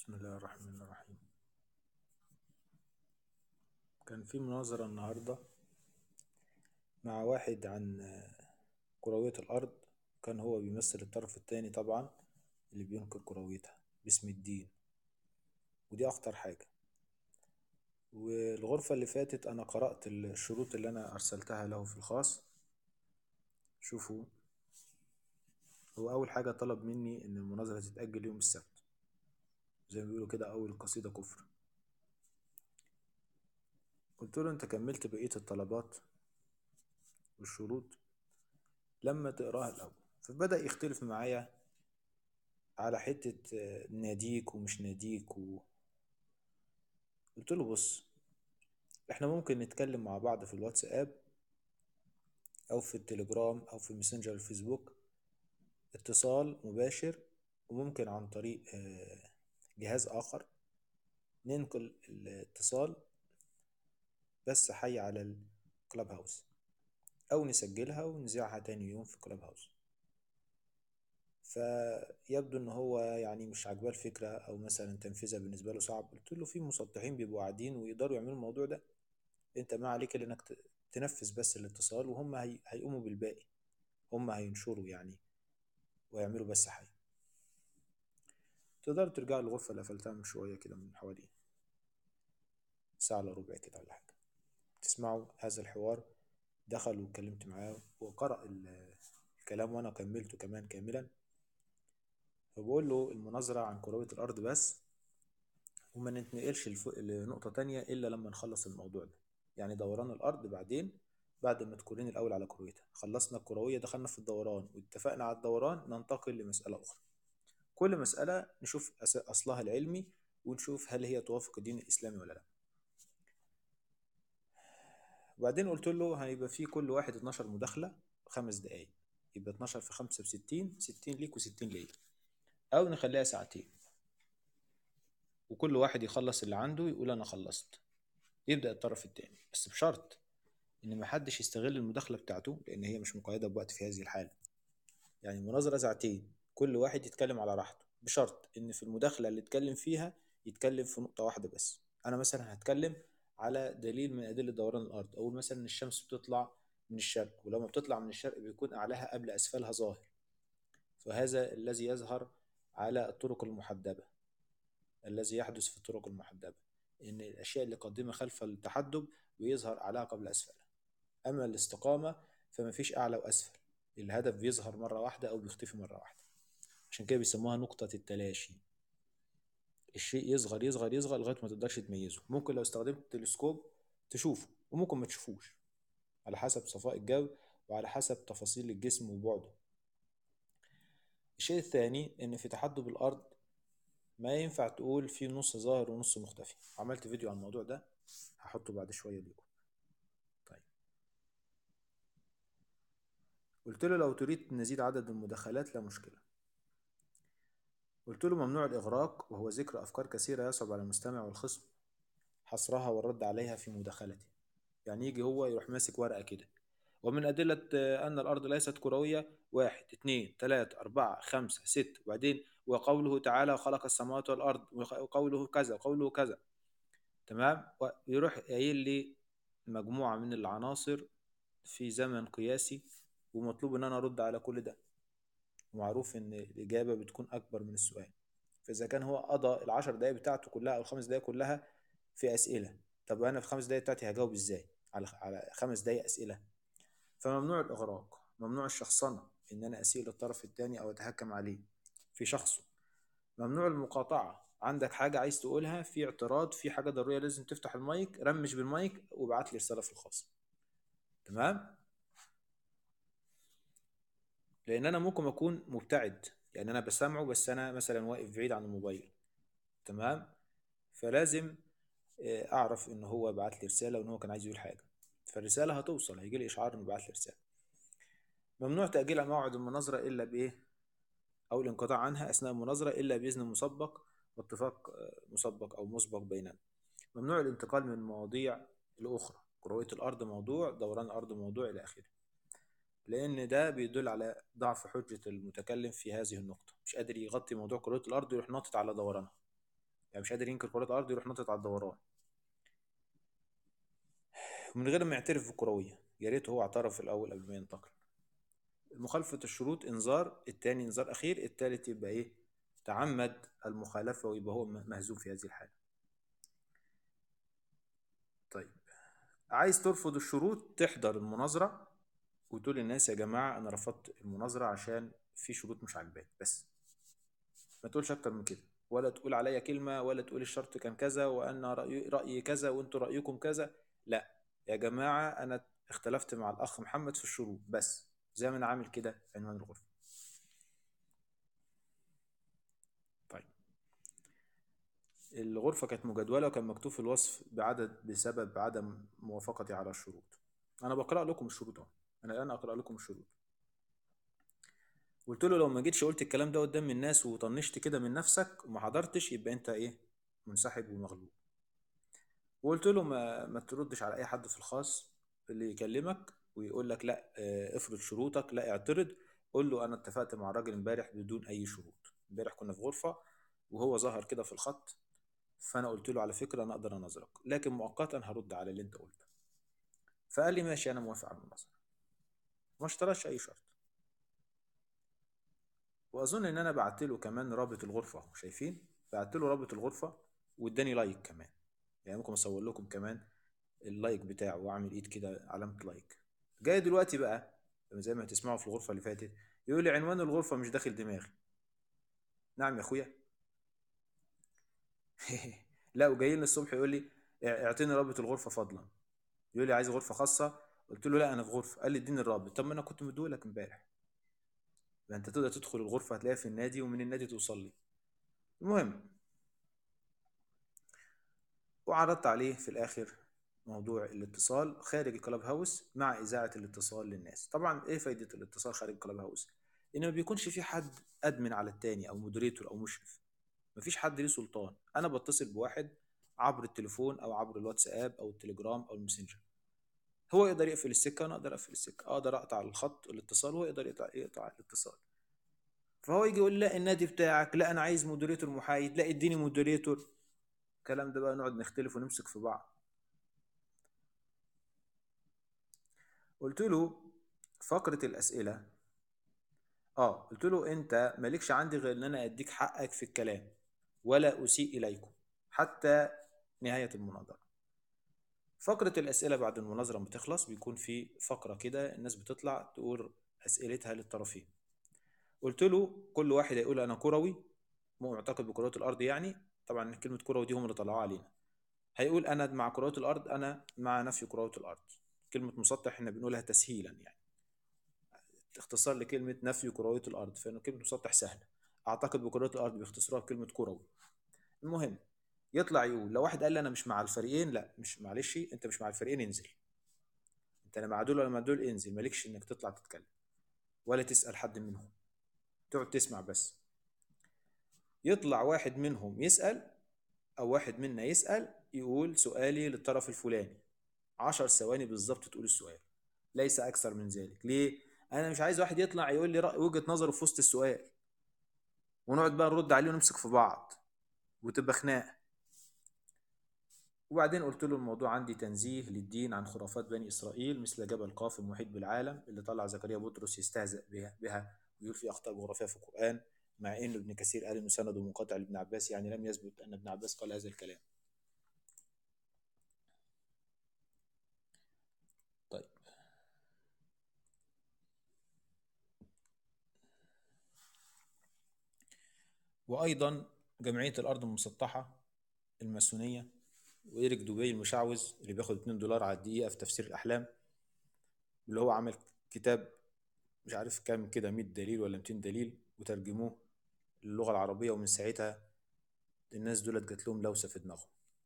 بسم الله الرحمن الرحيم كان في مناظرة النهاردة مع واحد عن كروية الأرض كان هو بيمثل الطرف التاني طبعا اللي بينكر كرويتها باسم الدين ودي أخطر حاجة والغرفة اللي فاتت أنا قرأت الشروط اللي أنا أرسلتها له في الخاص شوفوا هو أول حاجة طلب مني إن المناظرة تتأجل يوم السبت زي ما بيقولوا كده أول قصيدة كفر قلت له أنت كملت بقية الطلبات والشروط لما تقراها الأول فبدأ يختلف معايا على حتة ناديك ومش ناديك و... قلت له بص احنا ممكن نتكلم مع بعض في الواتساب أو في التليجرام أو في ماسنجر الفيسبوك اتصال مباشر وممكن عن طريق جهاز آخر ننقل الاتصال بس حي على الكلاب هاوس أو نسجلها ونذيعها تاني يوم في كلاب هاوس فيبدو إن هو يعني مش عاجباه الفكرة أو مثلا تنفيذها بالنسبة له صعب قلت له في مسطحين بيبقوا قاعدين ويقدروا يعملوا الموضوع ده أنت ما عليك إلا إنك تنفذ بس الاتصال وهم هي... هيقوموا بالباقي هم هينشروا يعني ويعملوا بس حي تقدروا ترجعوا الغرفة اللي قفلتها من شوية كده من حوالي ساعة إلا ربع كده ولا حاجة تسمعوا هذا الحوار دخل واتكلمت معاه وقرأ الكلام وأنا كملته كمان كاملا فبقول له المناظرة عن كروية الأرض بس وما نتنقلش لنقطة تانية إلا لما نخلص الموضوع ده يعني دوران الأرض بعدين بعد ما تكونين الأول على كرويتها خلصنا الكروية دخلنا في الدوران واتفقنا على الدوران ننتقل لمسألة أخرى كل مسألة نشوف أصلها العلمي ونشوف هل هي توافق الدين الإسلامي ولا لا وبعدين قلت له هيبقى في كل واحد 12 مداخلة خمس دقايق يبقى 12 في 5 بستين 60 ليك و60 ليا أو نخليها ساعتين وكل واحد يخلص اللي عنده يقول أنا خلصت يبدأ الطرف التاني بس بشرط إن محدش يستغل المداخلة بتاعته لأن هي مش مقيدة بوقت في هذه الحالة يعني المناظرة ساعتين كل واحد يتكلم على راحته بشرط إن في المداخلة اللي اتكلم فيها يتكلم في نقطة واحدة بس أنا مثلا هتكلم على دليل من أدلة دوران الأرض أقول مثلا إن الشمس بتطلع من الشرق ولما بتطلع من الشرق بيكون أعلاها قبل أسفلها ظاهر فهذا الذي يظهر على الطرق المحدبة الذي يحدث في الطرق المحدبة إن الأشياء اللي قدمها خلف التحدب بيظهر أعلاها قبل أسفلها أما الاستقامة فما فيش أعلى وأسفل الهدف بيظهر مرة واحدة أو بيختفي مرة واحدة عشان كده بيسموها نقطة التلاشي الشيء يصغر يصغر يصغر لغاية ما تقدرش تميزه ممكن لو استخدمت التلسكوب تشوفه وممكن ما تشوفوش على حسب صفاء الجو وعلى حسب تفاصيل الجسم وبعده الشيء الثاني ان في تحدب الارض ما ينفع تقول في نص ظاهر ونص مختفي عملت فيديو عن الموضوع ده هحطه بعد شوية ليكم طيب قلت له لو تريد نزيد عدد المداخلات لا مشكلة قلت له ممنوع الإغراق وهو ذكر أفكار كثيرة يصعب على المستمع والخصم حصرها والرد عليها في مداخلته يعني يجي هو يروح ماسك ورقة كده ومن أدلة أن الأرض ليست كروية واحد اتنين تلاتة أربعة خمسة ست وبعدين وقوله تعالى خلق السماوات والأرض وقوله كذا وقوله كذا تمام ويروح قايل لي مجموعة من العناصر في زمن قياسي ومطلوب إن أنا أرد على كل ده ومعروف إن الإجابة بتكون أكبر من السؤال فإذا كان هو قضى العشر دقايق بتاعته كلها أو الخمس دقايق كلها في أسئلة طب أنا في خمس دقايق بتاعتي هجاوب إزاي على على خمس دقايق أسئلة فممنوع الإغراق ممنوع الشخصنة إن أنا أسيء للطرف التاني أو أتهكم عليه في شخصه ممنوع المقاطعة عندك حاجة عايز تقولها في اعتراض في حاجة ضرورية لازم تفتح المايك رمش بالمايك وابعت لي رسالة في الخاص تمام لأن أنا ممكن أكون مبتعد يعني أنا بسمعه بس أنا مثلا واقف بعيد عن الموبايل تمام فلازم أعرف إن هو بعت لي رسالة وإن هو كان عايز يقول حاجة فالرسالة هتوصل هيجي لي إشعار إنه بعت لي رسالة ممنوع تأجيل موعد المناظرة إلا بإيه أو الانقطاع عنها أثناء المناظرة إلا بإذن مسبق واتفاق مسبق أو مسبق بيننا ممنوع الانتقال من المواضيع الأخرى كروية الأرض موضوع دوران الأرض موضوع إلى آخره لأن ده بيدل على ضعف حجة المتكلم في هذه النقطة مش قادر يغطي موضوع كروية الأرض ويروح ناطط على دورانها يعني مش قادر ينكر كرة الأرض يروح نطط على الدوران من غير ما يعترف بالكروية يا ريت هو اعترف في الأول قبل ما ينتقل مخالفة الشروط إنذار التاني إنذار أخير التالت يبقى إيه تعمد المخالفة ويبقى هو مهزوم في هذه الحالة طيب عايز ترفض الشروط تحضر المناظرة وتقول للناس يا جماعة أنا رفضت المناظرة عشان في شروط مش عاجباني بس ما تقولش أكتر من كده ولا تقول عليا كلمة ولا تقول الشرط كان كذا وأنا رأيي, رأيي كذا وأنتوا رأيكم كذا لا يا جماعة أنا اختلفت مع الأخ محمد في الشروط بس زي ما أنا عامل كده في عنوان الغرفة طيب الغرفة كانت مجدولة وكان مكتوب في الوصف بعدد بسبب عدم موافقتي على الشروط أنا بقرأ لكم الشروط أهو أنا الآن أقرأ لكم الشروط قلت له لو ما جيتش قلت الكلام ده قدام الناس وطنشت كده من نفسك وما حضرتش يبقى انت ايه منسحب ومغلوب وقلت له ما, ما تردش على اي حد في الخاص اللي يكلمك ويقول لك لا اه، افرض شروطك لا اعترض قول له انا اتفقت مع الراجل امبارح بدون اي شروط امبارح كنا في غرفة وهو ظهر كده في الخط فانا قلت له على فكرة انا اقدر انظرك لكن مؤقتا هرد على اللي انت قلته فقال لي ماشي انا موافق على المناظرة ما اشترطش اي شرط واظن ان انا بعت له كمان رابط الغرفه اهو شايفين بعت له رابط الغرفه واداني لايك كمان يعني ممكن اصور لكم كمان اللايك بتاعه واعمل ايد كده علامه لايك جاي دلوقتي بقى زي ما هتسمعوا في الغرفه اللي فاتت يقول لي عنوان الغرفه مش داخل دماغي نعم يا اخويا لا وجاي لي الصبح يقول لي اعطيني رابط الغرفه فضلا يقول لي عايز غرفه خاصه قلت له لا انا في غرفه قال لي اديني الرابط طب ما انا كنت مديهولك امبارح ده انت تقدر تدخل الغرفة هتلاقيها في النادي ومن النادي توصل لي المهم وعرضت عليه في الآخر موضوع الاتصال خارج الكلاب هاوس مع إذاعة الاتصال للناس طبعا إيه فايدة الاتصال خارج الكلاب هاوس إن ما بيكونش في حد أدمن على التاني أو مودريتور أو مشرف مفيش حد ليه سلطان أنا بتصل بواحد عبر التليفون أو عبر الواتساب أو التليجرام أو الماسنجر هو يقدر يقفل السكه وانا اقدر اقفل السكه اقدر اقطع الخط الاتصال وهو يقدر يقطع, يقطع الاتصال فهو يجي يقول لا النادي بتاعك لا انا عايز مودريتور محايد لا اديني مودريتور الكلام ده بقى نقعد نختلف ونمسك في بعض قلت له فقرة الأسئلة اه قلت له انت مالكش عندي غير ان انا اديك حقك في الكلام ولا اسيء اليكم حتى نهاية المناظرة فقرة الأسئلة بعد المناظرة ما بتخلص بيكون في فقرة كده الناس بتطلع تقول أسئلتها للطرفين قلت له كل واحد هيقول أنا كروي معتقد بكرة الأرض يعني طبعا كلمة كروي دي هم اللي طلعوها علينا هيقول أنا مع كرة الأرض أنا مع نفي كرة الأرض كلمة مسطح احنا بنقولها تسهيلا يعني اختصار لكلمة نفي كروية الأرض فإنه كلمة مسطح سهلة أعتقد بكرة الأرض بيختصروها بكلمة كروي المهم يطلع يقول لو واحد قال لي انا مش مع الفريقين لا مش معلش انت مش مع الفريقين انزل انت لا مع دول ولا مع دول انزل مالكش انك تطلع تتكلم ولا تسال حد منهم تقعد تسمع بس يطلع واحد منهم يسال او واحد منا يسال يقول سؤالي للطرف الفلاني عشر ثواني بالظبط تقول السؤال ليس اكثر من ذلك ليه انا مش عايز واحد يطلع يقول لي وجهه نظره في وسط السؤال ونقعد بقى نرد عليه ونمسك في بعض وتبقى خناقه وبعدين قلت له الموضوع عندي تنزيه للدين عن خرافات بني إسرائيل مثل جبل قاف المحيط بالعالم اللي طلع زكريا بطرس يستهزئ بها, بها ويقول في أخطاء جغرافية في القرآن مع إن ابن كثير قال إنه سند منقطع لابن عباس يعني لم يثبت أن ابن عباس قال هذا الكلام طيب وأيضا جمعية الأرض المسطحة الماسونية وإيريك دوبي المشعوذ اللي بياخد 2 دولار على الدقيقة في تفسير الأحلام اللي هو عمل كتاب مش عارف كام كده 100 دليل ولا 200 دليل وترجموه للغة العربية ومن ساعتها الناس دولت جات لهم لوسة في دماغهم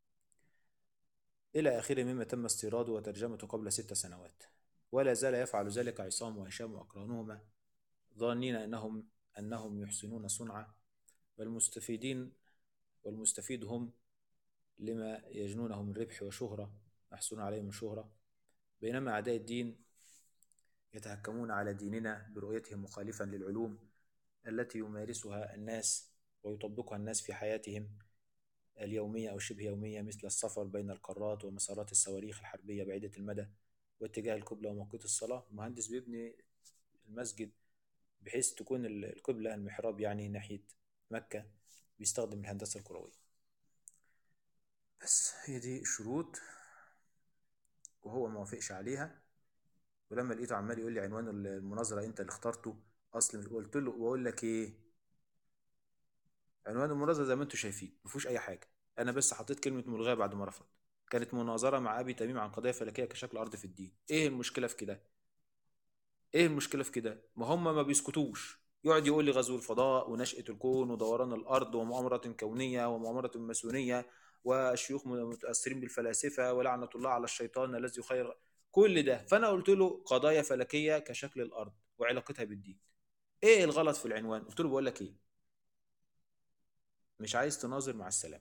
إلى آخره مما تم استيراده وترجمته قبل ست سنوات ولا زال يفعل ذلك عصام وهشام وأقرانهما ظانين أنهم أنهم يحسنون صنعا والمستفيدين والمستفيد هم لما يجنونه من ربح وشهرة يحصلون عليه من شهرة بينما أعداء الدين يتهكمون على ديننا برؤيته مخالفا للعلوم التي يمارسها الناس ويطبقها الناس في حياتهم اليومية أو شبه يومية مثل السفر بين القارات ومسارات الصواريخ الحربية بعيدة المدى واتجاه القبلة وموقيت الصلاة المهندس بيبني المسجد بحيث تكون ال- القبلة المحراب يعني ناحية مكة بيستخدم الهندسة الكروية بس هي دي الشروط وهو ما وافقش عليها ولما لقيته عمال يقول لي عنوان المناظرة انت اللي اخترته اصل مش- قلت له بقول لك ايه عنوان المناظرة زي ما انتم شايفين ما فيهوش اي حاجة انا بس حطيت كلمة ملغاة بعد ما رفض كانت مناظرة مع ابي تميم عن قضية فلكية كشكل ارض في الدين ايه المشكلة في كده ايه المشكلة في كده ما هم ما بيسكتوش يقعد يقول لي غزو الفضاء ونشأة الكون ودوران الارض ومؤامرة كونية ومؤامرة ماسونية والشيوخ متأثرين بالفلاسفة ولعنة الله على الشيطان الذي يخير كل ده فانا قلت له قضايا فلكية كشكل الارض وعلاقتها بالدين ايه الغلط في العنوان قلت له بقول لك ايه مش عايز تناظر مع السلامة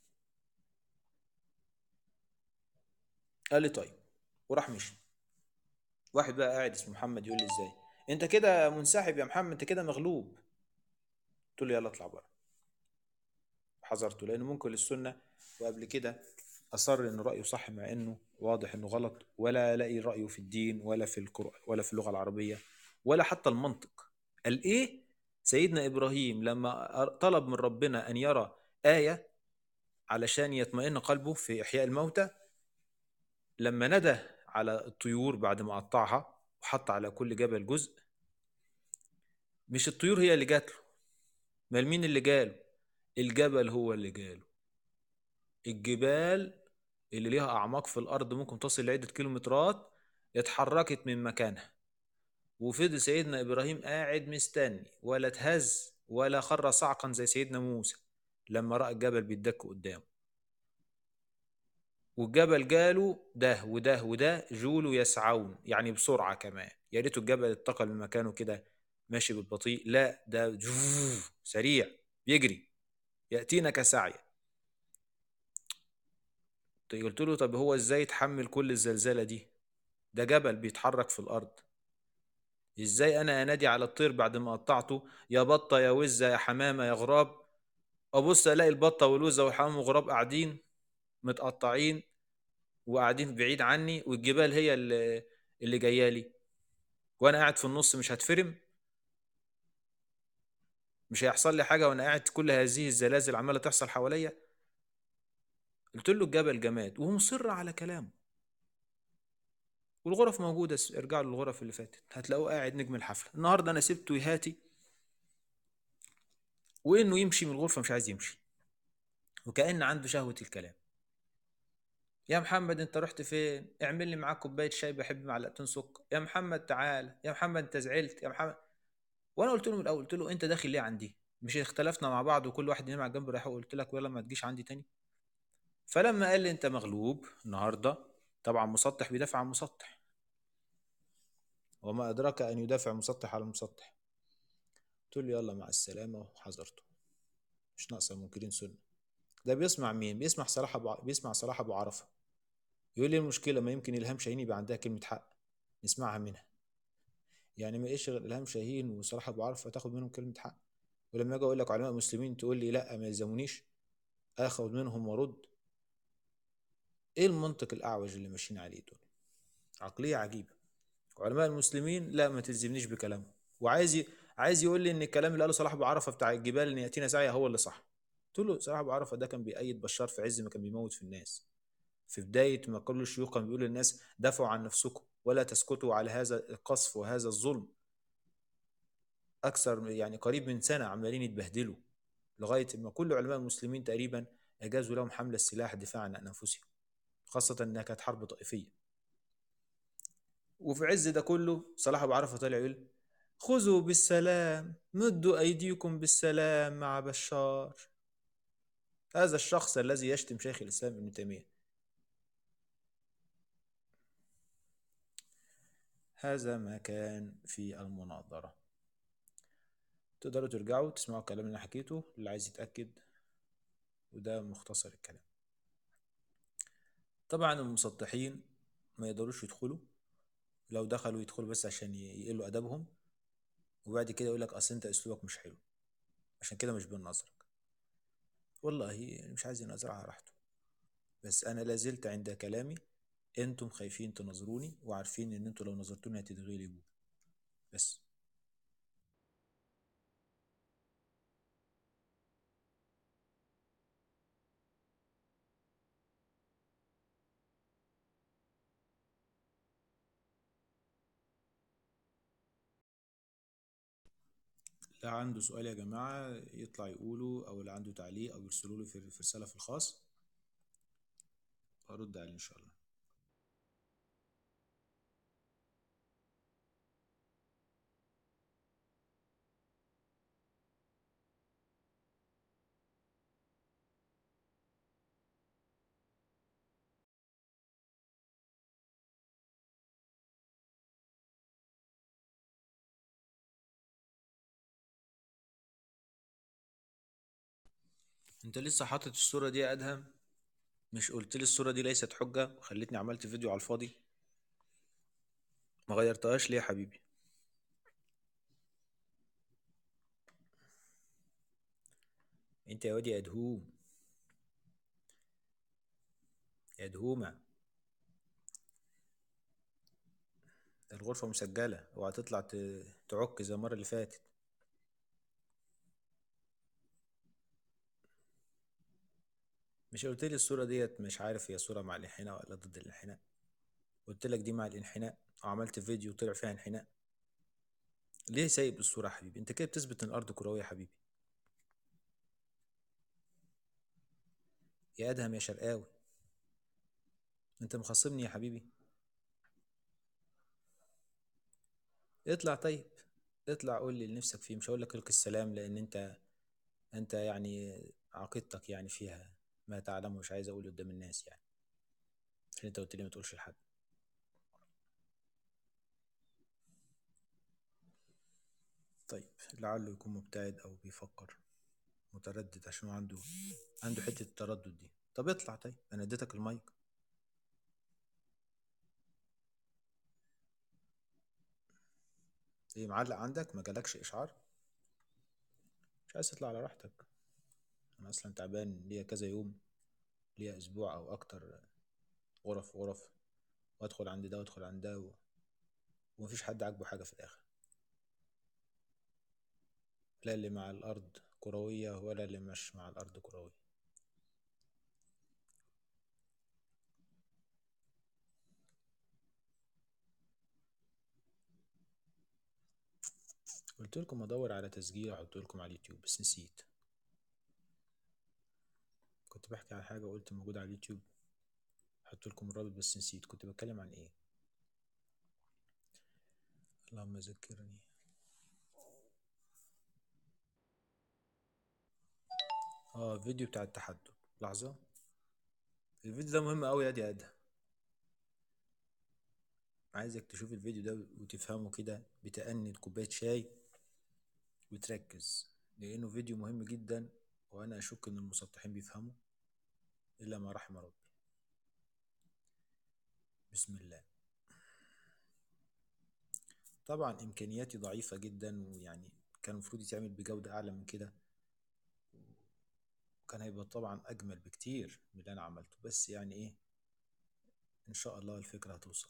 قال لي طيب وراح مشي واحد بقى قاعد اسمه محمد يقول لي ازاي انت كده منسحب يا محمد انت كده مغلوب قلت له يلا اطلع بره حذرته لانه ممكن للسنه وقبل كده اصر ان رايه صح مع انه واضح انه غلط ولا الاقي رايه في الدين ولا في القران ولا في اللغه العربيه ولا حتى المنطق قال ايه سيدنا ابراهيم لما طلب من ربنا ان يرى ايه علشان يطمئن قلبه في احياء الموتى لما ندى على الطيور بعد ما قطعها وحط على كل جبل جزء مش الطيور هي اللي جات له امال مين اللي جاله الجبل هو اللي جاله الجبال اللي ليها اعماق في الارض ممكن تصل لعده كيلومترات اتحركت من مكانها وفضل سيدنا ابراهيم قاعد مستني ولا اتهز ولا خر صعقا زي سيدنا موسى لما راى الجبل بيدك قدامه والجبل جاله ده وده وده جوله يسعون يعني بسرعه كمان يا ريته الجبل اتقل من مكانه كده ماشي بالبطيء لا ده جوف سريع بيجري ياتينا كسعي قلت له طب هو ازاي يتحمل كل الزلزله دي ده جبل بيتحرك في الارض ازاي انا انادي على الطير بعد ما قطعته يا بطه يا وزه يا حمامه يا غراب ابص الاقي البطه والوزه والحمام والغراب قاعدين متقطعين وقاعدين بعيد عني والجبال هي اللي, اللي جايه لي وانا قاعد في النص مش هتفرم مش هيحصل لي حاجه وانا قاعد كل هذه الزلازل عماله تحصل حواليا قلت له الجبل جماد وهو مصر على كلامه والغرف موجودة ارجعوا للغرف اللي فاتت هتلاقوه قاعد نجم الحفلة النهاردة أنا سبته يهاتي وإنه يمشي من الغرفة مش عايز يمشي وكأن عنده شهوة الكلام يا محمد انت رحت فين اعمل لي معاك كوبايه شاي بحب معلقتين سكر يا محمد تعال يا محمد انت زعلت يا محمد وانا قلت له من الاول قلت له انت داخل ليه عندي مش اختلفنا مع بعض وكل واحد ينام على جنب رايح وقلت لك يلا ما تجيش عندي تاني فلما قال لي انت مغلوب النهارده طبعا مسطح بيدافع عن مسطح وما ادراك ان يدافع مسطح على مسطح قلت له يلا مع السلامه وحذرته مش ناقصه منكرين سنه ده بيسمع مين بيسمع صلاح ابو بيسمع صلاح ابو عرفه يقول لي المشكله ما يمكن الهام شاهين يبقى عندها كلمه حق نسمعها منها يعني ما ايش غير الهام شاهين وصلاح ابو عرفه تاخد منهم كلمه حق ولما اجي اقول لك علماء مسلمين تقول لي لا ما يلزمونيش اخذ منهم وارد ايه المنطق الاعوج اللي ماشيين عليه دول عقليه عجيبه علماء المسلمين لا ما تلزمنيش بكلامهم وعايز ي... عايز يقول لي ان الكلام اللي قاله صلاح ابو عرفه بتاع الجبال ان ياتينا سعيا هو اللي صح قلت له صلاح ابو عرفه ده كان بيأيد بشار في عز ما كان بيموت في الناس في بدايه ما كل الشيوخ كان بيقول للناس دافعوا عن نفسكم ولا تسكتوا على هذا القصف وهذا الظلم اكثر يعني قريب من سنه عمالين يتبهدلوا لغايه ما كل علماء المسلمين تقريبا اجازوا لهم حمل السلاح دفاعا عن انفسهم خاصه انها كانت حرب طائفيه وفي عز ده كله صلاح ابو عرفه طلع يقول خذوا بالسلام مدوا ايديكم بالسلام مع بشار هذا الشخص الذي يشتم شيخ الاسلام ابن تيميه هذا ما كان في المناظره تقدروا ترجعوا تسمعوا الكلام اللي انا حكيته اللي عايز يتاكد وده مختصر الكلام طبعا المسطحين ما يقدروش يدخلوا لو دخلوا يدخلوا بس عشان يقلوا ادبهم وبعد كده يقول لك اصل انت اسلوبك مش حلو عشان كده مش بننظرك والله مش عايز ازرعها راحته بس انا لازلت عند كلامي انتم خايفين تنظروني وعارفين ان انتم لو نظرتوني هتتغلبوا بس اللي عنده سؤال يا جماعة يطلع يقوله أو اللي عنده تعليق أو يرسلوا له في في رسالة في الخاص أرد عليه إن شاء الله انت لسه حاطط الصورة دي يا ادهم مش قلت لي الصورة دي ليست حجة وخلتني عملت فيديو على الفاضي ما غيرتهاش ليه يا حبيبي انت يا واد يا ادهوم يا ادهومة الغرفة مسجلة اوعى تطلع ت- تعك زي المرة اللي فاتت مش قلت لي الصورة ديت مش عارف هي صورة مع الانحناء ولا ضد الانحناء قلت لك دي مع الانحناء وعملت فيديو طلع فيها انحناء ليه سايب الصورة يا حبيبي انت كده بتثبت ان الارض كروية يا حبيبي يا ادهم يا شرقاوي انت مخصمني يا حبيبي اطلع طيب اطلع قول لي اللي نفسك فيه مش هقول لك القي السلام لان انت انت يعني عقيدتك يعني فيها ما تعلمه مش عايز اقول قدام الناس يعني عشان انت قلت لي ما تقولش لحد طيب لعله يكون مبتعد او بيفكر متردد عشان هو عنده عنده حتة التردد دي طب اطلع طيب انا اديتك المايك ايه معلق عندك ما جالكش اشعار مش عايز تطلع على راحتك انا اصلا تعبان ليا كذا يوم ليا اسبوع او اكتر غرف غرف وادخل عند ده وادخل عند ده و... ومفيش حد عاجبه حاجة في الاخر لا اللي مع الارض كروية ولا اللي مش مع الارض كروية قلت لكم ادور على تسجيل احط لكم على اليوتيوب بس نسيت كنت بحكي عن حاجة وقلت موجودة على اليوتيوب احط لكم الرابط بس نسيت كنت بتكلم عن ايه اللهم ذكرني اه فيديو بتاع التحدث لحظة الفيديو ده مهم قوي يا دي ادهم عايزك تشوف الفيديو ده وتفهمه كده بتأني كوباية شاي وتركز لأنه فيديو مهم جدا وأنا أشك إن المسطحين بيفهموا إلا ما رحم ربي بسم الله طبعا إمكانياتي ضعيفة جدا ويعني كان المفروض يتعمل بجودة أعلى من كده وكان هيبقى طبعا أجمل بكتير من اللي أنا عملته بس يعني إيه إن شاء الله الفكرة هتوصل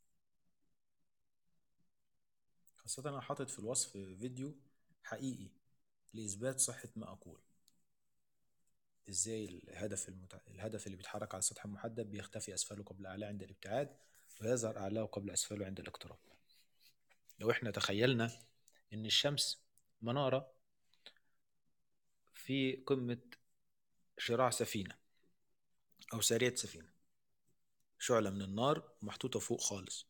خاصة أنا حاطط في الوصف فيديو حقيقي لإثبات صحة ما أقول إزاي الهدف المت... الهدف اللي بيتحرك على سطح محدد بيختفي أسفله قبل أعلاه عند الابتعاد ويظهر أعلاه قبل أسفله عند الاقتراب لو إحنا تخيلنا إن الشمس منارة في قمة شراع سفينة أو سارية سفينة شعلة من النار محطوطة فوق خالص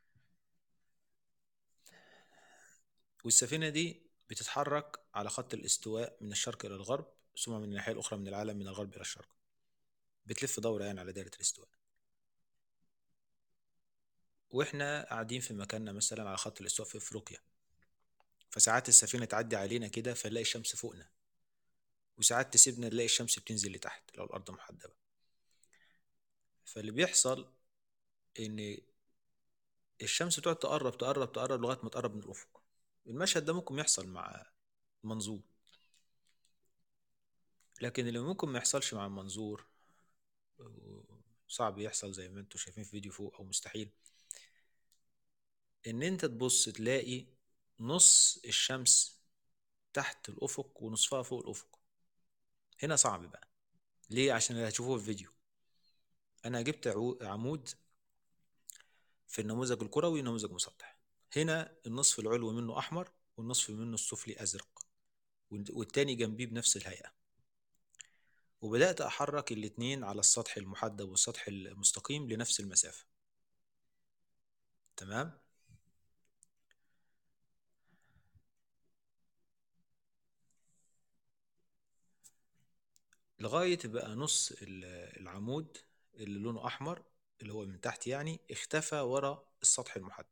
والسفينة دي بتتحرك على خط الاستواء من الشرق إلى الغرب ثم من الناحية الأخرى من العالم من الغرب إلى الشرق بتلف دورة يعني على دائرة الاستواء وإحنا قاعدين في مكاننا مثلا على خط الاستواء في أفريقيا فساعات السفينة تعدي علينا كده فنلاقي الشمس فوقنا وساعات تسيبنا نلاقي الشمس بتنزل لتحت لو الأرض محدبة فاللي بيحصل إن الشمس بتقعد تقرب تقرب تقرب لغاية ما تقرب من الأفق المشهد ده ممكن يحصل مع منظور لكن اللي ممكن ما يحصلش مع المنظور صعب يحصل زي ما انتم شايفين في فيديو فوق او مستحيل ان انت تبص تلاقي نص الشمس تحت الافق ونصفها فوق الافق هنا صعب بقى ليه عشان اللي هتشوفوه في الفيديو انا جبت عو- عمود في النموذج الكروي نموذج مسطح هنا النصف العلوي منه احمر والنصف منه السفلي ازرق والت- والتاني جنبيه بنفس الهيئه وبدات احرك الاتنين على السطح المحدب والسطح المستقيم لنفس المسافه تمام لغاية بقى نص ال- العمود اللي لونه أحمر اللي هو من تحت يعني اختفى ورا السطح المحدب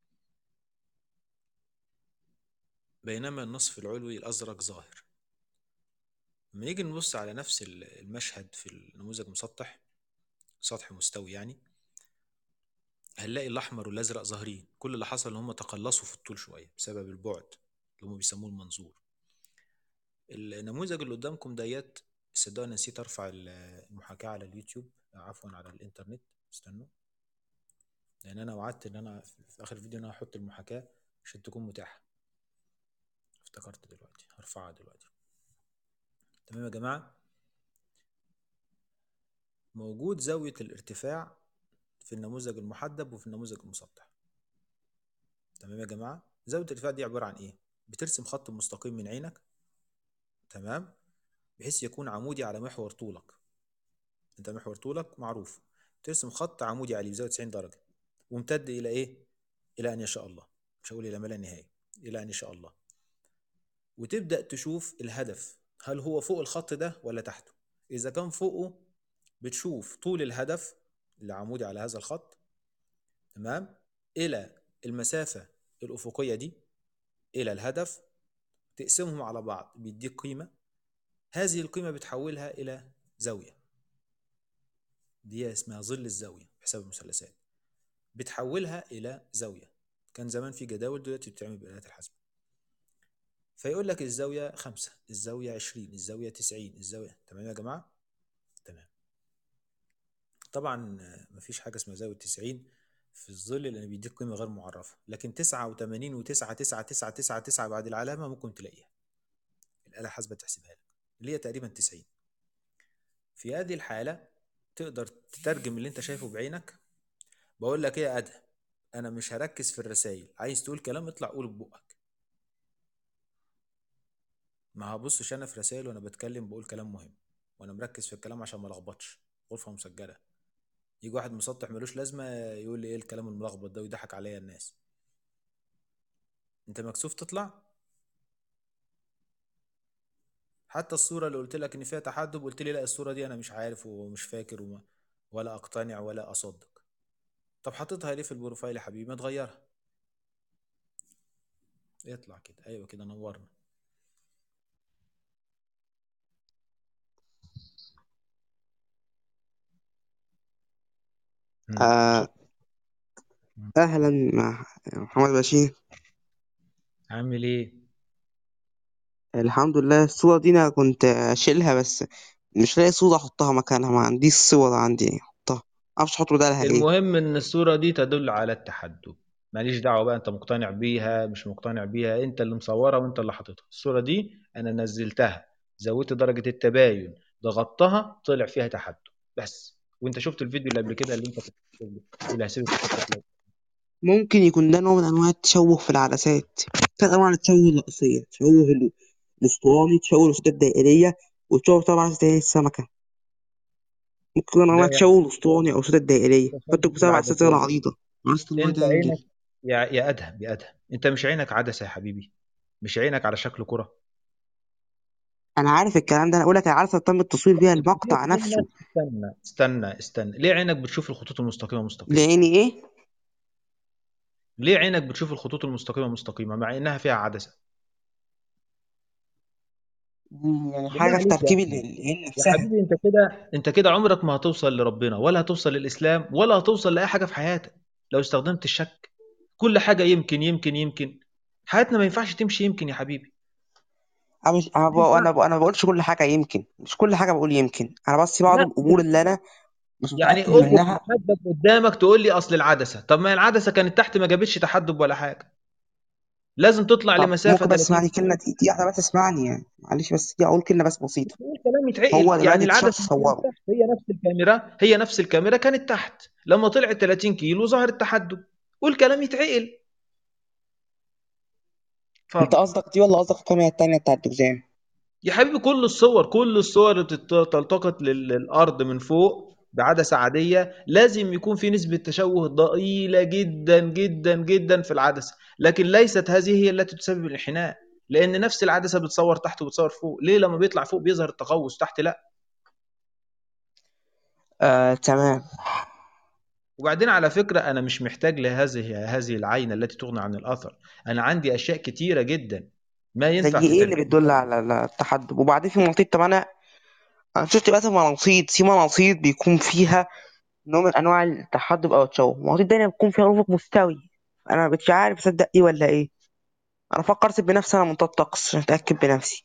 بينما النصف العلوي الأزرق ظاهر لما نيجي نبص على نفس ال- المشهد في النموذج مسطح سطح مستوي يعني هنلاقي الأحمر والأزرق ظاهرين كل اللي حصل إن هم تقلصوا في الطول شوية بسبب البعد اللي هم بيسموه المنظور النموذج اللي قدامكم ديت صدقني نسيت ارفع ال- المحاكاة على اليوتيوب عفوا على الانترنت استنوا لان انا وعدت ان انا في اخر الفيديو ان انا هحط المحاكاة عشان تكون متاحة افتكرت دلوقتي هرفعها دلوقتي تمام يا جماعة موجود زاوية الارتفاع في النموذج المحدب وفي النموذج المسطح تمام يا جماعة زاوية الارتفاع دي عبارة عن ايه بترسم خط مستقيم من عينك تمام بحيث يكون عمودي على محور طولك انت محور طولك معروف ترسم خط عمودي عليه بزاوية 90 درجة وامتد الى ايه الى ان يشاء الله مش هقول الى ما لا نهاية الى ان يشاء الله وتبدأ تشوف الهدف هل هو فوق الخط ده ولا تحته اذا كان فوقه بتشوف طول الهدف اللي عمودي على هذا الخط تمام الى المسافة الافقية دي الى الهدف تقسمهم على بعض بيديك قيمة هذه القيمة بتحولها الى زاوية دي اسمها ظل الزاوية في حساب المثلثات بتحولها إلى زاوية كان زمان في جداول دلوقتي بتتعمل بآلات الحاسبة فيقول لك الزاوية خمسة الزاوية عشرين الزاوية تسعين الزاوية تمام يا جماعة تمام طبعا آه، مفيش حاجة اسمها زاوية تسعين في الظل لأن بيديك قيمة غير معرفة لكن تسعة وتمانين وتسعة تسعة تسعة تسعة تسعة بعد العلامة ممكن تلاقيها الآلة الحاسبة تحسبها لك اللي هي تقريبا تسعين في هذه الحالة تقدر تترجم اللي انت شايفه بعينك بقول لك ايه يا ادهم انا مش هركز في الرسائل عايز تقول كلام اطلع قوله ببقك ما هبصش انا في رسائل وانا بتكلم بقول كلام مهم وانا مركز في الكلام عشان ما لخبطش غرفه مسجله يجي واحد مسطح ملوش لازمه يقول لي ايه الكلام الملخبط ده ويضحك عليا الناس انت مكسوف تطلع حتى الصوره اللي قلت لك ان فيها تحدب قلت لي لا الصوره دي انا مش عارف ومش فاكر وما ولا اقتنع ولا اصدق طب حطيتها ليه في البروفايل يا حبيبي ما تغيرها اطلع كده ايوه كده نورنا مم. آه أهلا مع محمد بشير عامل ايه الحمد لله الصورة دي أنا كنت أشيلها بس مش لاقي صورة أحطها مكانها ما عنديش صور عندي أحطها معرفش أحط بدالها إيه المهم ان الصورة دي تدل على التحدب ماليش دعوة بقى انت مقتنع بيها مش مقتنع بيها انت اللي مصورها وانت اللي حاططها الصورة دي انا نزلتها زودت درجة التباين ضغطتها طلع فيها تحدب بس وانت شفت الفيديو اللي قبل كده اللي انت كنت بتقول هسيبك تحط لك ممكن يكون ده نوع من أنواع التشوه في العدسات ثلاث أنواع التشوه الرئيسية تشوه ال- الأسطواني تشوه الوسيلة الدائرية وتشوه طبعا عدسة السمكة ممكن يكون أنواع لا يعني تشوه الأسطواني أو الوسيلة الدائرية فأنت تشبه بسبب عدسات غير العدسات عريضة عدسة الوايد انت عينك أنجل يا يا ادهم يا ادهم انت مش عينك عدسة يا حبيبي مش عينك على شكل كرة أنا عارف الكلام ده أنا أقول لك العدسة تم التصوير بيها يبقى ليه المقطع نفسه عينك استنى استنى استنى ليه عينك بتشوف الخطوط المستقيمة مستقيمة لعيني إيه؟ ليه عينك بتشوف الخطوط المستقيمة مستقيمة مع إنها فيها عدسة؟ يعني بالله حاجة في عليك يا تركيب أحمد العين يا نفسها حبيبي أنت كده أنت كده عمرك ما هتوصل لربنا ولا هتوصل للإسلام ولا هتوصل لأي حاجة في حياتك لو استخدمت الشك كل حاجة يمكن يمكن يمكن حياتنا ما ينفعش تمشي يمكن يا حبيبي انا مش انا ب... دي انا ب... بتاعتك انا ما بقولش كل حاجه يمكن مش كل حاجه بقول يمكن انا بس في بعض لا الامور اللي انا مش يعني متاكد افرض منها تحدث قدامك تقول لي اصل العدسه طب ما العدسه كانت تحت ما جابتش تحدب ولا حاجه لازم تطلع طب لمسافه ممكن بس 30 اسمعني كلمه دي, دي واحده بس اسمعني يعني معلش بس دي اقول كلمه بس بسيطه تقول كلام هو يتعقل يعني دلوقتي العدسه اكتشاف كانت صوره تحت هي نفس الكاميرا هي نفس الكاميرا كانت تحت لما طلعت 30 كيلو ظهر التحدب والكلام يتعقل انت اتفضل قصدك دي ولا قصدك الكاميرا التانيه بتاعت الدوزان يا حبيبي كل الصور كل الصور اللي بتت- تلتقط لل- للارض من فوق بعدسه عاديه لازم يكون في نسبه تشوه ضئيله جدا جدا جدا في العدسه لكن ليست هذه هي التي تسبب الانحناء لان نفس العدسه بتصور تحت وبتصور فوق ليه لما بيطلع فوق بيظهر التقوس تحت لا آه تمام وبعدين على فكره انا مش محتاج لهذه هذه العينه التي تغني عن الاثر انا عندي اشياء كتيره جدا ما ينفع زي ايه اللي تترجم بتدل على التحدب وبعدين في مناطيد طب انا انا شفت بقى مناطيد في مناطيد بيكون فيها نوع من انواع التحدب او التشوه المناطيد دايما بيكون فيها افق مستوي انا مش عارف اصدق ايه ولا ايه انا فكرت بنفسي انا منطاد طقس عشان اتاكد بنفسي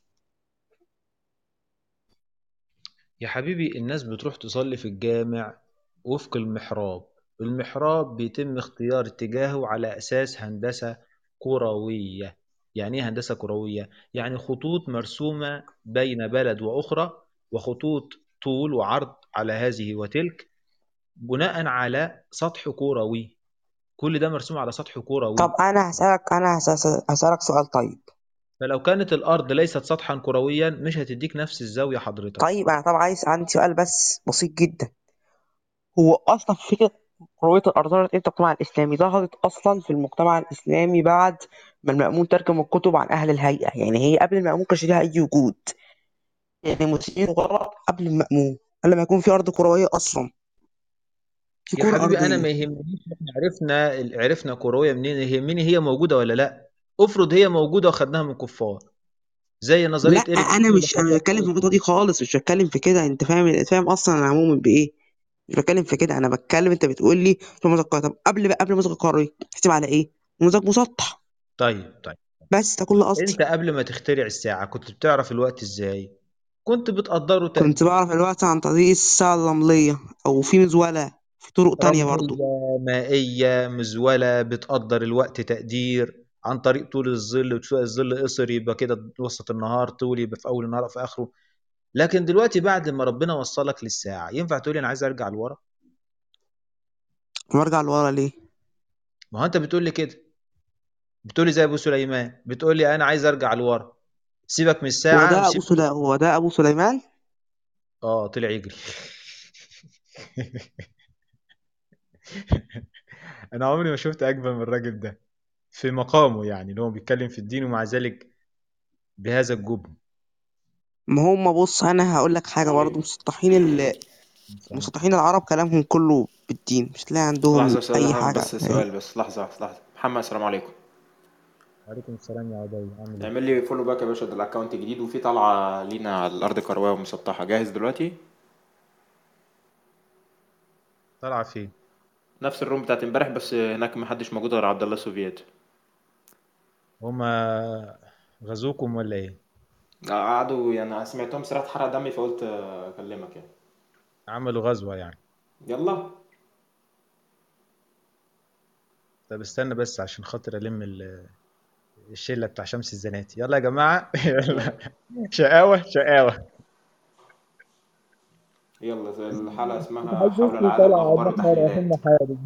يا حبيبي الناس بتروح تصلي في الجامع وفق المحراب المحراب بيتم اختيار اتجاهه على أساس هندسة كروية يعني ايه هندسة كروية؟ يعني خطوط مرسومة بين بلد وأخرى وخطوط طول وعرض على هذه وتلك بناء على سطح كروي كل ده مرسوم على سطح طب كروي انا هسالك انا هس- هسالك سؤال طيب فلو كانت الأرض ليست سطحا كرويا مش هتديك نفس الزاوية حضرتك طيب انا طبعا عايز عندي سؤال بس بسيط جدا هو اصلا فكره كرويه الارض ظهرت امتى في المجتمع الاسلامي ظهرت اصلا في المجتمع الاسلامي بعد ما المأمون ترجم الكتب عن اهل الهيئه يعني هي قبل المأمون كانش ليها اي وجود يعني المسلمين غرب قبل المأمون قبل ما يكون في ارض كرويه اصلا في يا كره حبيبي انا ارضيه ما يهمنيش احنا عرفنا عرفنا كرويه منين يهمني هي موجوده ولا لا افرض هي موجوده وخدناها من كفار زي لا نظريه ايريك انا اللي مش انا مش خدها بتكلم في النقطه دي خالص مش بتكلم في كده انت فاهم انت فاهم اصلا انا عموما بايه مش بتكلم في كده انا بتكلم انت بتقول لي في نموذج قوي طب قبل بقى قبل نموذج قوي تكتب على ايه نموذج مسطح طيب طيب بس ده كل قصدي انت قبل ما تخترع الساعه كنت بتعرف الوقت ازاي كنت بتقدره كنت تقدير بعرف الوقت عن طريق الساعة اللمبية أو في مزولة في طرق تانية برضو رمزيه مائيه مزوله بتقدر الوقت تقدير عن طريق طول الظل وتشوف الظل قصر يبقى كده وسط النهار طول يبقى في اول النهار أو في اخره لكن دلوقتي بعد ما ربنا وصلك للساعه ينفع تقولي انا عايز ارجع لورا وارجع لورا ليه ما هو انت بتقول لي كده بتقولي زي ابو سليمان بتقولي انا عايز ارجع لورا سيبك من هو الساعه ده أبو وسيب سليمان هو ده أبو سليمان اه طلع يجري انا عمري ما شفت اجمل من الراجل ده في مقامه يعني اللي هو بيتكلم في الدين ومع ذلك بهذا الجبن ما هم بص أنا هقول لك حاجة برضو مسطحين ال... مسطحين العرب كلامهم كله بالدين مش تلاقي عندهم لحظة أستاذ أي أحمد حاجة بس يعني سؤال بس لحظة واحدة لحظة محمد السلام عليكم وعليكم السلام يا عبيد عامل ايه اعمل لي فولو باك يا باشا ده الاكونت جديد وفي طلعة لينا على الأرض كروية ومسطحة جاهز دلوقتي طالعه فين نفس الروم بتاعت امبارح بس هناك محدش موجود غير عبد الله السوفيات هما غزوكم ولا ايه قعدوا يعني سمعتهم صراحة حرق دمي فقلت أكلمك يعني عملوا غزوه يعني يلا طب استنى بس عشان خاطر الم ال- الشله بتاع شمس الزناتي يلا يا جماعه يلا شقاوه شقاوه يلا الحلقة اسمها حول العالم أخبار وتحليلات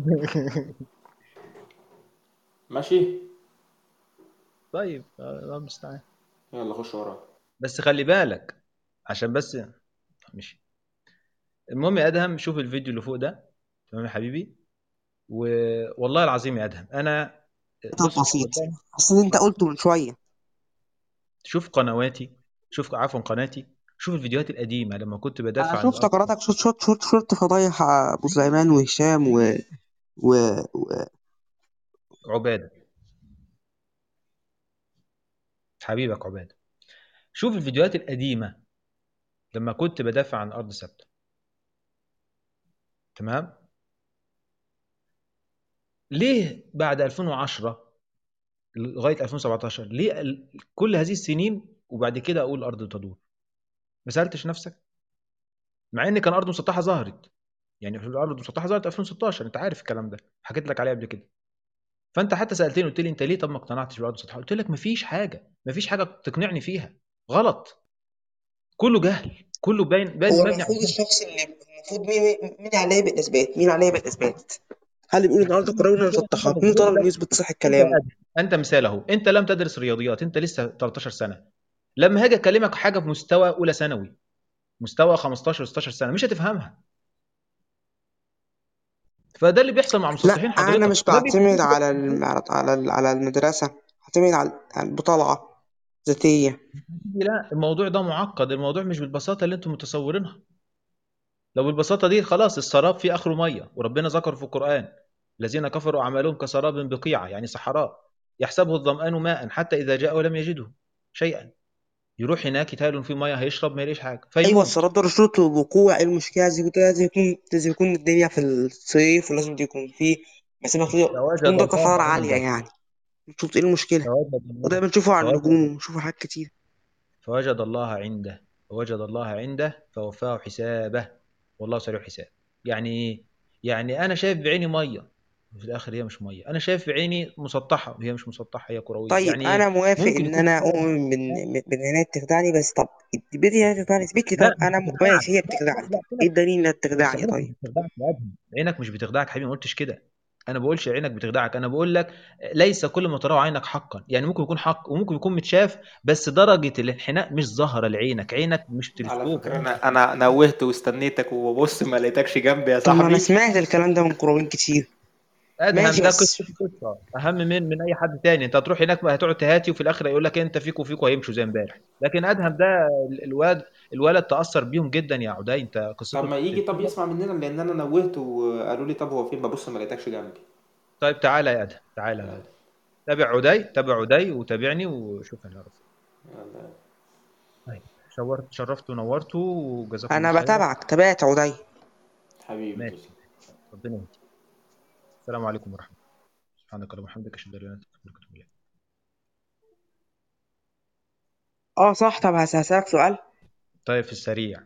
ماشي طيب الله المستعان يلا خش ورايا بس خلي بالك عشان بس مش المهم يا ادهم شوف الفيديو اللي فوق ده تمام يا حبيبي و... والله العظيم يا ادهم انا طب بص بسيط قدام- أصل أنت قلته من شوية شوف قنواتي شوف عفوا قناتي شوف الفيديوهات القديمه لما كنت أنا بدافع عن شفت الارض قناتك شفت شفت شفت شفت فضايح أبو سليمان وهشام و... و... و... عباده حبيبك عباده شوف الفيديوهات القديمه لما كنت بدافع عن ارض ثابته تمام ليه بعد 2010 لغايه 2017 ليه ال- كل هذه السنين وبعد كده اقول الارض تدور ما سالتش نفسك مع ان كان ارض مسطحه ظهرت يعني في الارض المسطحه ظهرت 2016 انت عارف الكلام ده حكيت لك عليه قبل كده فانت حتى سالتني قلت لي انت ليه طب ما اقتنعتش بالارض المسطحه قلت لك مفيش حاجه مفيش حاجه تقنعني فيها غلط كله جهل كله باين باين هو مبني على المفروض الجهل. الشخص اللي المفروض مين مين عليه بالاثبات مين عليه بالاثبات هل اللي بيقول ان الارض كرويه ولا مسطحه مين طالب انه يثبت صحه انت كلامه أدري. انت مثال اهو انت لم تدرس رياضيات انت لسه 13 سنه لما هاجي اكلمك حاجه في مستوى اولى ثانوي مستوى 15 16 سنه مش هتفهمها فده اللي بيحصل مع لا مسطحين حضرتك انا مش ده بيكون بعتمد على الم- على على على المدرسه اعتمد على على البطالعه ذاتيه لا الموضوع ده معقد الموضوع مش بالبساطه اللي انتم متصورينها لو بالبساطه دي خلاص السراب فيه اخره ميه وربنا ذكر في القران الذين كفروا اعمالهم كسراب بقيعه يعني صحراء يحسبه الظمآن ماء حتى اذا جاءه لم يجده شيئا يروح هناك يتهيأ فيه ميه هيشرب ما يلاقيش حاجه ايوه فيموت السراب ده شروط الوقوع إيه المشكله لازم يكون لازم يكون لازم يكون الدنيا في الصيف ولازم يكون في مسافه فوجد تكون درجه الله حراره عاليه عنده يعني شوف ايه المشكله فوجد وده الله بنشوفه على فوجد النجوم ونشوفه حاجات كتير فوجد الله عنده فوجد الله عنده فوفاه حسابه والله سريع الحساب يعني ايه يعني انا شايف بعيني ميه في الاخر هي مش ميه انا شايف بعيني مسطحه وهي مش مسطحه هي كرويه طيب يعني ايه انا موافق ممكن ان يكون انا اؤمن بان بان هي بتخدعني بس طب اثبت لي انها بتخدعني اثبت لي لا طب مش انا م- بتخدعك ماشي هي لا بتخدعني لا طب لا ايه الدليل انها بس بتخدعني عينك طيب مش بتخدعك يا ابني عينك مش بتخدعك حبيبي ما قلتش كده انا ما بقولش عينك بتخدعك انا بقول لك ليس كل ما تراه عينك حقا يعني ممكن يكون حق وممكن يكون متشاف بس درجه الانحناء مش ظاهره لعينك عينك مش على تلسكوب فكرة أنا أنا نوهت واستنيتك وببص ما لقيتكش جنبي يا طب ما انا صاحبي سمعت الكلام ده من كرويين كتير ادهم ماشي ده بس قصه قصه اهم من من اي حد تاني انت هتروح هناك هتقعد تهاتي وفي الاخر يقول لك انت فيك وفيك وهيمشوا زي امبارح لكن ادهم ده ال- الواد الولد تاثر بيهم جدا يا عدي انت طب قصته ما يجي طب يسمع مننا لأن أنا نوهت وقالوا لي طب هو فين ببص ما لقيتكش جنبي طيب تعالى يا ادهم تعالى يا ادهم تابع عدي تابع عدي وتابعني وشوف انا عارف يلا. طيب شورت شرفت ونورت وجزاكم انا الله خير بتابعك تابعت عدي حبيبي ماشي ربنا يهديك السلام عليكم ورحمه الله سبحانك اللهم وبحمدك اشهد ان لا اله الا انت استغفرك واتوب اليك اه صح طب هس- هسألك سؤال طيب في السريع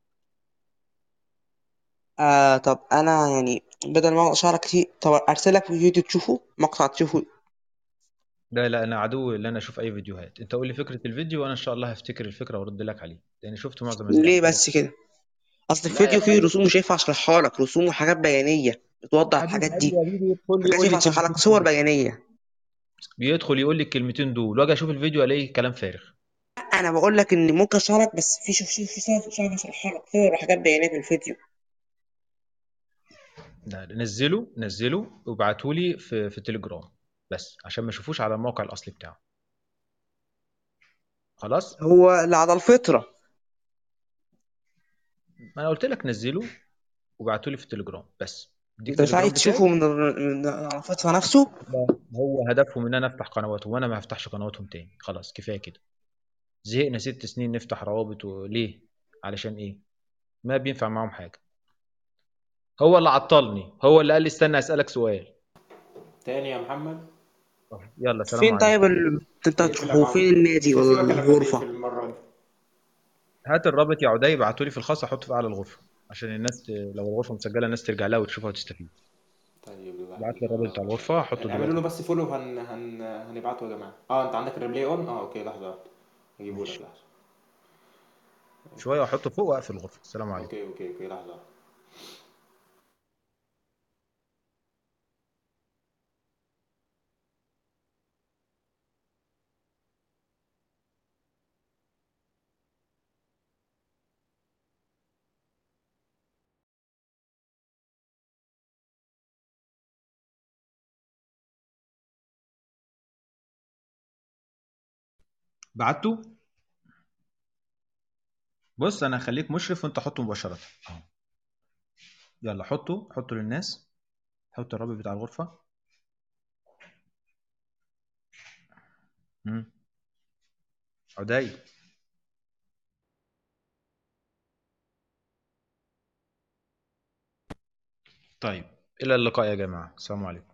آه طب انا يعني بدل ما اقعد اشرح كتير طب ارسل لك فيديو تشوفه مقطع تشوفه لا لا انا عدو اللي انا اشوف اي فيديوهات انت قول لي فكره الفيديو وانا ان شاء الله هفتكر الفكره وارد لك عليه لان شفت معظم ليه الفيديوهات بس كده اصل لا يا الفيديو فيه حبيبي رسوم مش هينفع اشرحها لك رسوم وحاجات بيانيه بتوضح حبيبي الحاجات حبيبي دي يا حبيبي يدخل لي حاجات يقول لي ينفع اشرحها لك الكلمتين صور دول بيانيه بيدخل يقول لي الكلمتين دول واجي اشوف الفيديو الاقي كلام فارغ انا بقول لك ان ممكن اشرح لك بس في شوف شوف في صور صور اشرحها لك صور وحاجات بيانيه في الفيديو لا نزله نزله وابعته لي في في التليجرام بس عشان ما اشوفوش على الموقع الاصلي بتاعه خلاص هو اللي على الفطره ما انا قلت لك نزله وابعته لي في التليجرام بس اديك انت مش عايز التليجرام تشوفه بتاعي من ال- من على الفطره نفسه لا هو هدفهم ان انا افتح قنواتهم وانا ما هفتحش قنواتهم تاني خلاص كفايه كده زهقنا ست سنين نفتح روابط وليه علشان ايه ما بينفع معاهم حاجه هو اللي عطلني هو اللي قال لي استنى اسالك سؤال تاني يا محمد يلا سلام فين عليكم طيب ال... انت يقفل هتشوفه يا فين النادي مش ولا هسيبك الا في الغرفه المرة دي هات الرابط يا عدي ابعته لي في الخاص احطه في اعلى الغرفه عشان الناس ت... لو الغرفه مسجله الناس ترجع لها وتشوفها وتستفيد طيب ابعت لي الرابط بتاع الغرفه احطه اعملوا له دلوقتي بس فولو هن هن هنبعته يا جماعة اه انت عندك الريبلاي اون اه اوكي لحظة واحدة هجيبه لك ماشي لحظة شويه واحطه فوق واقفل الغرفه السلام عليكم اوكي اوكي اوكي لحظة واحدة بعته بص انا هخليك مشرف وانت حطه مباشره اهو يلا حطه حطه للناس حط الرابط بتاع الغرفه امم عدي طيب الى اللقاء يا جماعه السلام عليكم